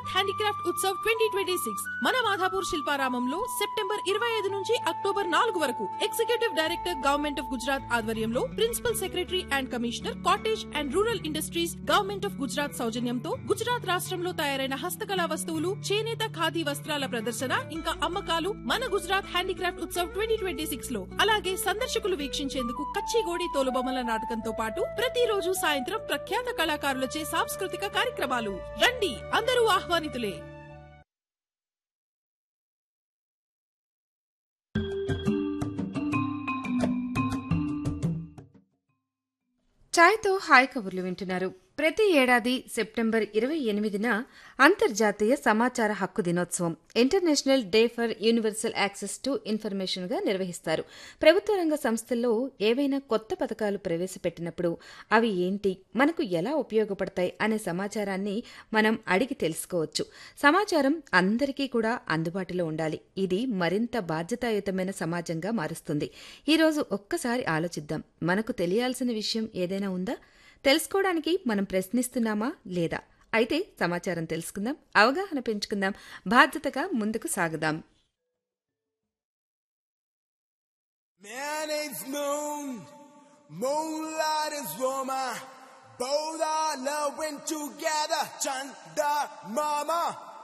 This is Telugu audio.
Gujarat handicraft Utsav twenty twenty six మన మాధాపూర్ శిల్పారామంలో సెప్టెంబర్ ఇరవై ఐదు నుంచి అక్టోబర్ నాలుగు వరకు executive director government of Gujarat ఆధ్వర్యంలో principal secretary and commissioner cottage and rural industries government of Gujarat సౌజన్యంతో గుజరాత్ రాష్ట్రంలో తయారైన హస్తకళా వస్తువులు చేనేత ఖాదీ వస్త్రాల ప్రదర్శన ఇంకా అమ్మకాలు మన Gujarat handicraft Utsav twenty twenty six లో అలాగే సందర్శకులు వీక్షించేందుకు కచ్చిగోడి తోలుబొమ్మల నాటకంతో పాటు ప్రతిరోజు సాయంత్రం ప్రఖ్యాత కళాకారులచే సాంస్కృతిక కార్యక్రమాలు రండి అందరూ ఆహ్వానితులే ఛాయ్తో హాయ్ కబుర్లు వింటున్నారు ప్రతి ఏడాది సెప్టెంబర్ ఇరవై ఎనిమిదిన అంతర్జాతీయ సమాచార హక్కు దినోత్సవం international day for universal access to information గా నిర్వహిస్తారు ప్రభుత్వ రంగ సంస్థల్లో ఏవైనా కొత్త పథకాలు ప్రవేశపెట్టినప్పుడు అవి ఏంటి మనకు ఎలా ఉపయోగపడతాయి అనే సమాచారాన్ని మనం అడిగి తెలుసుకోవచ్చు సమాచారం అందరికీ కూడా అందుబాటులో ఉండాలి ఇది మరింత బాధ్యతాయుతమైన సమాజంగా మారుస్తుంది ఈరోజు ఒక్కసారి ఆలోచిద్దాం మనకు తెలియాల్సిన విషయం ఏదైనా ఉందా తెలుసుకోవడానికి మనం ప్రశ్నిస్తున్నామా లేదా అయితే సమాచారం తెలుసుకుందాం అవగాహన పెంచుకుందాం బాధ్యతగా ముందుకు సాగుదాం Man is moon, moonlight is woman. Both are loving together, Chanda Mama.